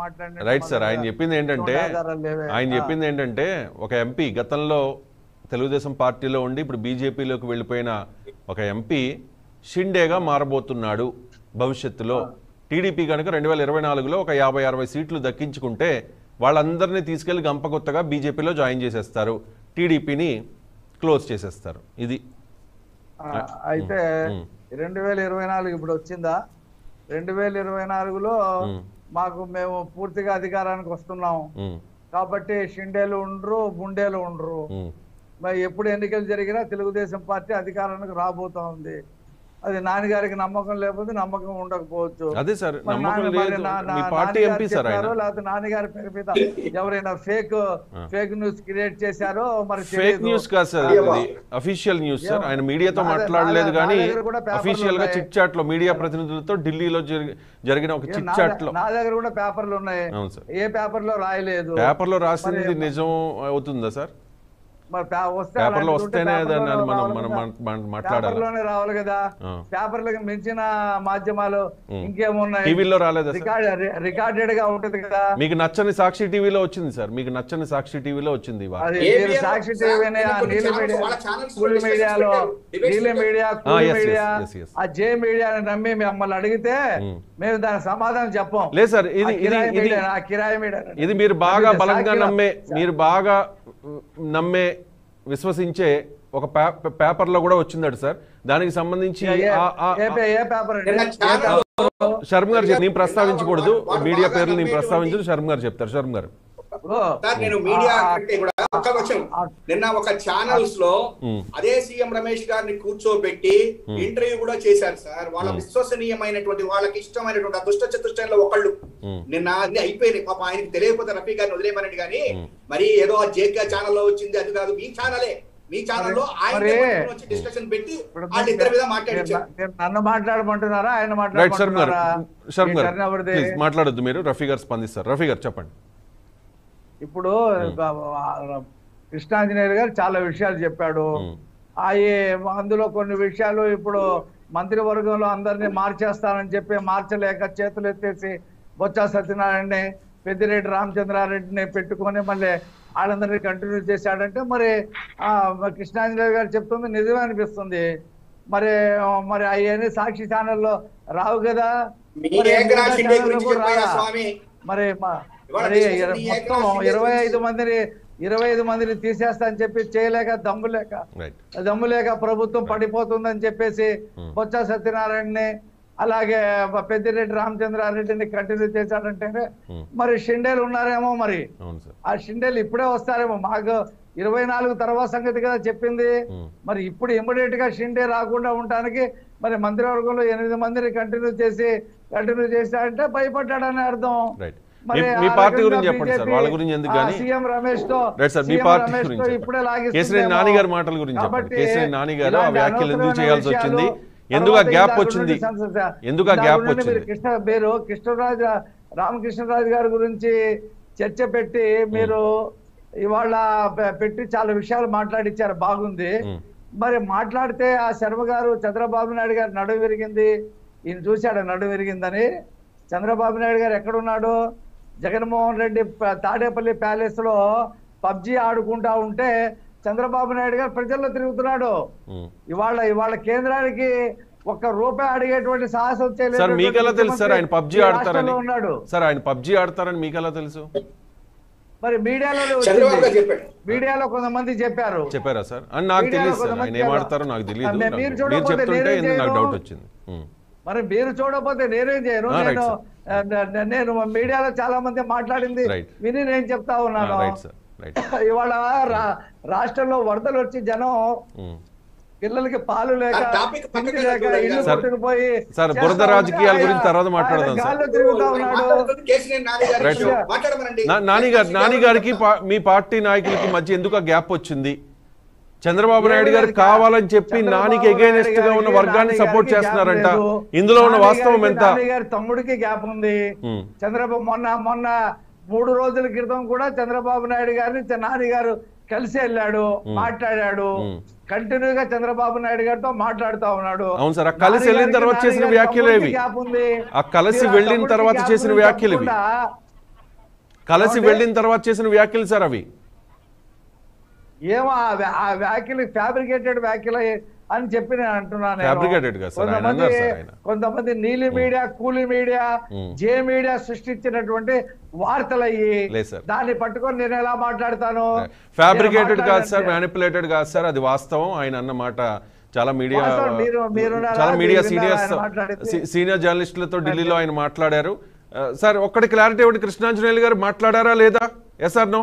మాట్లాడిన right sir ఆయన చెప్పింది ఏంటంటే ఆధారాలు లేవే. ఆయన ఆ. చెప్పింది ఏంటంటే ఒక ఎంపీ గతంలో తెలుగుదేశం పార్టీలో ఉండి ఇప్పుడు బీజేపీలోకి వెళ్ళిపోయిన ఒక ఎంపీ షిండేగా మారబోతున్నాడు భవిష్యత్తులో టీడీపీ కనుక రెండు వేల ఇరవై నాలుగులో ఒక యాభై అరవై సీట్లు దక్కించుకుంటే వాళ్ళందరినీ తీసుకెళ్లి గంపకొత్తగా బీజేపీలో జాయిన్ చేసేస్తారు టీడీపీని క్లోజ్ చేసేస్తారు ఇది ఆ, అయితే ఉమ్. రెండు వేల ఇరవై నాలుగు ఇప్పుడు వచ్చిందా రెండు వేల ఇరవై నాలుగులో ఉమ్. మాకు మేము పూర్తిగా అధికారానికి వస్తున్నాం ఉమ్, కాబట్టి షిండేలు ఉండరు బుండేలు ఉండరు ఉమ్, మరి ఎప్పుడు ఎన్నికలు జరిగినా తెలుగుదేశం పార్టీ అధికారానికి రాబోతా ఉంది అది నాన్నగారికి నమ్మకం లేకపోతే నమ్మకం ఉండకపోవచ్చు అదే సార్ మరి నమ్మకం నాన్న- మరి లేదు నా- నా- మీ పార్టీ నాన్నగారు ఎంపీ సార్ ఆయన చెప్పారో లేకపోతే నాన్నగారి పేరు మీద ఎవరైనా ఫేక్ ఫేక్ న్యూస్ క్రియేట్ చేశారో మరి ఫేక్ తెలియదు. న్యూస్ కాదు సార్ ఇది అఫీషియల్ న్యూస్ సార్ ఆయన మీడియాతో నా దగ్గర- మాట్లాడలేదు నా కానీ దగ్గర కూడా పేపర్లు అఫీషియల్ గా ఉన్నాయి. చిట్ చాట్ లో మీడియా ప్రతినిధులతో ఢిల్లీలో జరిగి- జరిగిన ఒక ఏ, చిట్ నా చాట్ దగ్గర- లో నా దగ్గర కూడా పేపర్లు ఉన్నాయి అవును సార్ ఏ పేపర్ లో రాయలేదు పేపర్ లో రాసింది నిజం అవుతుందా సార్ మరి పే- వస్తే పేపర్ లో అలాంటిది ఉంటే వస్తేనే పేపర్లోనే దాన్ని మనం రావాలి మనం కదా. మన- మన- మాట్లాడాలి పేపర్లోనే రావాలి కదా ఆ. పేపర్లకు మించిన మాధ్యమాలు ఇంకేమున్నాయి టీవీలో రాలేదా సార్ రికార్డ్ రికార్డెడ్ గా ఉంటది కదా మీకు నచ్చని సాక్షి టీవీలో వచ్చింది సార్ మీకు నచ్చని సాక్షి టీవీలో వచ్చింది ఈ వార్త. అది ABN మీరు సాక్షి సార్, టీవీని ఆ కొన్ని నీలి ఛానల్స్ మీడియా వాళ్ళ ఛానల్స్ కూలి డిస్కషన్స్ మీడియాలో పెట్టారు, డిబేట్స్ నీలి పెట్టారు. మీడియా ఆ, కూలి yes, yes, media yes, yes. ఆ జే మీడియాని నమ్మి మిమ్మల్ని అడిగితే ఉమ్. మేము దానికి సమాధానం చెప్పం లేదు సార్ ఇది ఆ ఇది కిరాయి ఇది మీడియా ఆ కిరాయి మీడియా ఇది మీరు బాగా నమ్మితే బలంగా సాక్షిలో- నమ్మే మీరు బాగా ఉమ్, నమ్మే విశ్వసించే ఒక పే- పేపర్లో కూడా వచ్చిందట సార్ దానికి సంబంధించి ఏ- ఆ- ఆ- ఏ పే- ఏ పేపర్ అండి? నిన్న ఏ ఛానల్ పేపర్? శర్మ గారు చెప్- నేను ప్రస్తావించకూడదు వాడు మీడియా బాగా పేర్లు నేను నమ్మేటువంటి- ప్రస్తావించదు శర్మ గారు చెప్తారు శర్మ గారు ఓ, సార్ నేను మీడియా ఆ- కంటే కూడా ఒక్క విషయం నిన్న ఒక ఛానల్స్ లో ఉమ్. అదే సీఎం రమేష్ గారిని కూర్చోబెట్టి ఇంటర్వ్యూ కూడా చేశారు సార్ వాళ్ళ విశ్వసనీయమైనటువంటి వాళ్ళకి ఇష్టమైనటువంటి ఆ దుష్ట చతుష్టయంలో ఒకళ్ళు ఉమ్. నిన్న అన్ని అయిపోయినాయి పాప ఆయనకి తెలియకపోతే రఫీ గారిని వదిలేయమనండి కానీ మరి ఏదో జేకే ఛానల్లో వచ్చింది అది కాదు మీ ఛానలే మీ ఛానల్లో ఆయన మరి- వచ్చి డిస్కషన్ పెట్టి ఇప్పుడు వాళ్ళ ఇద్దరి మీద మీరు మాట్లాడించారు మీరు నన్ను మాట్లాడమంటున్నారా ఆయన రైట్ శర్మ గారు మాట్లాడమంటున్నారా శర్మ ఈ గారు టర్న్ ఎవరిది? ప్లీజ్ మాట్లాడొద్దు మీరు రఫీ గారు స్పందిస్తారు రఫీ గారు చెప్పండి ఇప్పుడు ఆ, కృష్ణాంజనేయులు గారు చాలా విషయాలు చెప్పాడు ఉమ్. ఆ ఏ- అందులో కొన్ని విషయాలు ఇప్పుడు మంత్రివర్గంలో అందరినీ మార్చేస్తానని చెప్పి మార్చలేక చేతులు ఎత్తేసి బొత్స సత్యనారాయణని పెద్దిరెడ్డి రామచంద్రారెడ్డిని పెట్టుకొని మళ్ళీ వాళ్ళందరినీ కంటిన్యూ చేశాడంటే మరి ఆ, మరి కృష్ణాంజనేయులు గారు చెప్తుంది నిజమే అనిపిస్తుంది మరి మరి అవన్నీ సాక్షి ఛానల్లో రావు కదా మీ మరి ఏకనాథ్ మిగతా షిండే ఛానల్లో గురించి కూడా చెప్పాయా రాదా? స్వామి మరి మ- ఇవాళ మరి discussion ఇర- ఈ మొత్తం ఏకనాథ్ ఇరవై షిండే ఐదు మందిని ఇరవై ఐదు మందిని తీసేస్తా అని చెప్పి చేయలేక దమ్ము లేక రైట్ దమ్ము లేక ప్రభుత్వం పడిపోతుందని చెప్పేసి బొత్స సత్యనారాయణని అలాగే బ- పెద్దిరెడ్డి రామచంద్రారెడ్డిని కంటిన్యూ చేశాడంటేనే Hmm. మరి షిండేలు ఉన్నారేమో మరి అవును సార్ ఆ షిండేలు ఇప్పుడే వస్తారేమో మాకు ఇరవై నాలుగు తర్వాత సంగతి కదా చెప్పింది Hmm. మరి ఇప్పుడు ఇమ్మీడియట్ గా షిండే రాకుండా ఉండటానికి మరి మంత్రివర్గంలో ఎనిమిది మందిని కంటిన్యూ చేసి కంటిన్యూ చేశాడంటే భయపడ్డాడని అర్థం రైట్ మరి మీ- ఆ మీ పార్టీ రకంగా గురించి చెప్పండి సార్ BJP వాళ్ళ గురించి ఎందుకు ఆ కానీ సీఎం రమేష్ తో రైట్ సార్ మీ సీఎం పార్టీ రమేష్ గురించి తో చెప్పండి. ఇప్పుడే లాగిస్తుందేమో. కేసీఆర్ నాని గారి మాటల గురించి చెప్పండి కాబట్టి కేసీఆర్ నాని గారు ఆ ఇలాంటి వ్యాఖ్యలు ఎందుకు అనవసరమైన చేయాల్సి వచ్చింది విషయాలు, ఎందుకు ఆ తర్వాత గ్యాప్ ఇందాక వచ్చింది నుండి సంస- ఎందుకు ఆ ఇందాక గ్యాప్ నుండి మీరు వచ్చింది కృష్ణ మీరు కృష్ణరాజు రామకృష్ణరాజు గారి గురించి చర్చ పెట్టి మీరు ఇవాళ పె- పెట్టి చాలా విషయాలు మాట్లాడిచ్చారు బాగుంది ఉమ్. మరి మాట్లాడితే ఆ శర్మ గారు చంద్రబాబు నాయుడు గారు నడుము విరిగింది ఈయన చూశాడు నడుము విరిగిందని చంద్రబాబు నాయుడు గారు ఎక్కడున్నాడు జగన్మోహన్ రెడ్డి ప- తాడేపల్లి ప్యాలెస్ లో పబ్జి ఆడుకుంటా ఉంటే చంద్రబాబు నాయుడు గారు ప్రజల్లో తిరుగుతున్నాడు ఉమ్. ఇవాళ ఇవాళ కేంద్రానికి ఒక్క రూపాయి అడిగేటువంటి సాహసం సార్ చేయలేనటువంటి మీకెలా తెలుసు సార్ ఆయన ముఖ్యమంత్రి పబ్జి ఈ ఆడతారని రాష్ట్రంలో ఉన్నాడు సార్ ఆయన పబ్జి ఆడతారని మీకెలా తెలుసు మరి మీడియాలోనే చంద్రబాబు గారు వచ్చింది చెప్పాడు మీడియాలో కొంతమంది చెప్పారు చెప్పారా సార్ అని నాకు మీడియాలో తెలియదు సార్ కొంతమంది ఆయన ఏం చాలా- ఆడతారో నాకు తెలియదు ఆ, మీరు నాకు- చూడకపోతే మీరు చెప్తుంటే నేనేం ఎందుకు నాకు చేయను? డౌట్ వచ్చింది ఉమ్. మరి మీరు చూడకపోతే నేనేం చేయను ఆ, రైట్ నేను సార్. ఆ, నే- నేను మీడియాలో చాలా మంది మాట్లాడింది రైట్. విని నేను చెప్తా ఆ, ఉన్నాను రైట్ సార్ రైట్ ఇవాళ రా- రాష్ట్రంలో వరదలు వచ్చి జనం ఉమ్. పిల్లలకి పాలు లేక ఆ టాపిక్ పక్కకి తిండి లేక చూడండి. ఇల్లు సార్, కొట్టుకుపోయి సార్, చేస్తా బురద ఉంటే రాజకీయాల ఆయన- గురించి తర్వాత మాట్లాడదాం ఆయన సార్. గాల్లో తిరుగుతా ఉన్నాడు మాట్లాడుతుంది కేసీఆర్ నాని గారి రైట్ విషయం. సార్. మాట్లాడమనండి నా- నాని గారు నాని గారికి పా- మీ పార్టీ నాయకులకి మధ్య ఎందుకు ఆ గ్యాప్ వచ్చింది చంద్రబాబు నాయుడు గారు లేదు, కావాలని చెప్పి చంద్రబాబు నానికి నాయుడు ఎగైనెస్ట్ గా ఉన్న గారికి, వర్గాన్ని నాని సపోర్ట్ గారికి చేస్తున్నారంట గ్యాప్ లేదు. ఇందులో ఉన్న నాని వాస్తవం గారికి, ఎంత నాని గారి తమ్ముడికి గ్యాప్ ఉంది ఉమ్. చంద్రబాబు మొన్న మొన్న మూడు రోజుల క్రితం కూడా చంద్రబాబు నాయుడు గారిని చ- నాని గారు కలిసి వెళ్ళాడు మాట్లాడాడు ఉమ్. కంటిన్యూగా చంద్రబాబు నాయుడు గారితో మాట్లాడుతా ఉన్నాడు అవును సార్, ఆ కలిసి నాని వెళ్ళిన గారికి, తర్వాత నాని చేసిన గారి వ్యాఖ్యలు తమ్ముడికి ఏవి? గ్యాప్ ఉంది ఆ కలిసి మీరు ఆ వెళ్ళిన తమ్ముడికి తర్వాత గ్యాప్ చేసిన ఉంది వ్యాఖ్యలు ఇవి. తప్పకుండా కలిసి ఏమండి? వెళ్ళిన తర్వాత చేసిన వ్యాఖ్యలు సార్ అవి ఏమో ఆ వ్యా- ఆ వ్యాఖ్యలు ఫ్యాబ్రికేటెడ్ వ్యాఖ్యలు అని చెప్పి నేను అంటున్నాను నేను. Fabricated కాదు సార్, ఆయన కొంతమంది అన్నారు సార్ ఆయన. కొంతమంది నీలి మీడియా కూలి మీడియా ఉమ్. జే మీడియా సృష్టించినటువంటి వార్తలు అయ్యి లేదు సార్. దాన్ని పట్టుకొని నేను ఎలా మాట్లాడతాను ఫ్యాబ్రికేటెడ్ నేను కాదు సార్ మాట్లాడంటే- మ్యానిపులేటెడ్ కాదు సార్ అది వాస్తవం ఆయన అన్న మాట చాలా మీడియా వాస్తవం, మీరు- మీరున్నారా? చాలా మీడియా మీరు సీనియర్ విన్నారా ఆయన మాట్లాడింది? సీనియర్ జర్నలిస్టులతో ఢిల్లీలో ఆయన మాట్లాడారు ఆ, సార్ ఒక్కటి క్లారిటీ ఇవ్వండి కృష్ణాంజనేయులు గారు మాట్లాడారా లేదా ఎస్ ఆర్ నో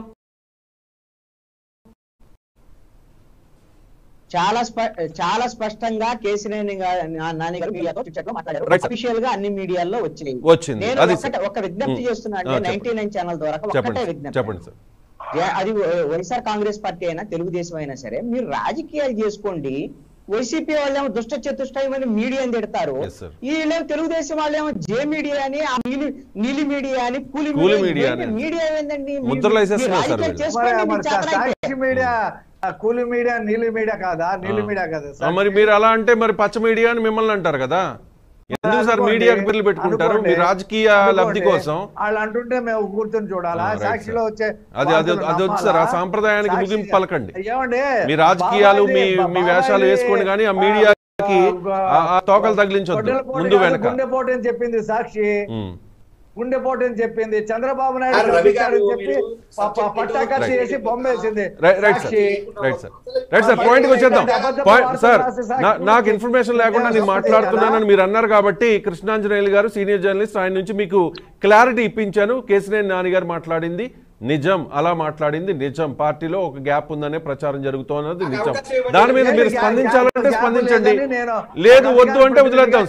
చాలా స్ప- చాలా స్పష్టంగా కేసినేని గా- నా- నాని గారు మీడియాతో చిట్చట్లో మాట్లాడారు Right, sir. అఫీషియల్ గా అన్ని మీడియాల్లో వచ్చినాయి వచ్చింది. నేను అది ఒకటే- sir. ఒక విజ్ఞప్తి Mm. చేస్తున్నా ఆ, అంటే చెప్పండి. నైన్టీ నైన్ ఛానల్ ద్వారా చెప్పండి ఒక్కటే సార్. విజ్ఞప్తి చెప్పండి సార్ ఏ- అది వై- వైఎస్ఆర్ కాంగ్రెస్ పార్టీ అయినా తెలుగుదేశం అయినా సరే మీరు రాజకీయాలు చేసుకోండి వైసీపీ వాళ్ళేమో దుష్ట చతుష్టయమని మీడియాని తిడతారు Yes, sir. వీళ్ళేమో తెలుగుదేశం వాళ్ళేమో జే మీడియా అని ఆ నీలి నీలి మీడియా అని కూలి కూలి మీడియా మీడియా ఏంటి? అని. మీడియా ఏందండి మీరు- ముద్రలు వేసేస్తున్నారు మీరు సార్ రాజకీయాలు వీళ్ళు. చేసుకోండి, మరి- మీకు మరి చేతనైతే. సాక్షి మీడియా ఆ కూలి మీడియా నీలి మీడియా కాదా నీలి మీడియా కదా ఆ, మరి మీరు అలా అంటే మరి పచ్చ మీడియా అని మిమ్మల్ని అంటారు కదా ఎందుకు సార్ అనుకోండి, మీడియాకి పేర్లు పెట్టుకుంటారు అనుకోండి, మీ రాజకీయ లబ్ధి అనుకోండి. కోసం వాళ్ళు అంటుంటే మేము కూర్చొని చూడాలా ఆ, రైట్ సాక్షిలో సార్. వచ్చే అది- అది- వార్తలు అది వద్దు సార్. ఆ నమ్మాలా? సాంప్రదాయానికి సాక్షి- ముగింపు పలకండి. ఏమండి మీ రాజకీయాలు మీ బాబాయిది- మీ వేషాలు బాబాయిది, వేసుకోండి కానీ ఆ మీడియాకి ఆ- ఆ తోకలు తగిలించొద్దు గొడ్డలిపోటు ముందు కాదు, వెనక గుండెపోటు అని చెప్పింది సాక్షి ఉమ్. గుండెపోటు అని చెప్పింది చంద్రబాబు నాయుడు సార్, రవి గారు, అని చెప్పి మీరు ప- ప- subject పట్టాకత్తి ఏంటో వేసి బొమ్మ వేసింది right right sir Sakshi right sir right sir పాయింట్కి వచ్చేద్దాం పాయింట్ సార్ నా- నాకు ఇన్ఫర్మేషన్ లేకుండా నేను మాట్లాడుతున్నానని మీరు అన్నారు కాబట్టి కృష్ణాంజనేయులు గారు సీనియర్ జర్నలిస్ట్ ఆయన నుంచి మీకు క్లారిటీ ఇప్పించాను కేసినేని నాని గారు మాట్లాడింది నిజం అలా మాట్లాడింది నిజం పార్టీలో ఒక గ్యాప్ ఉందనే ప్రచారం జరుగుతోన్నది నిజం దాని మీద మీరు స్పందించాలంటే స్పందించండి లేదు వద్దు అంటే వదిలేద్దాం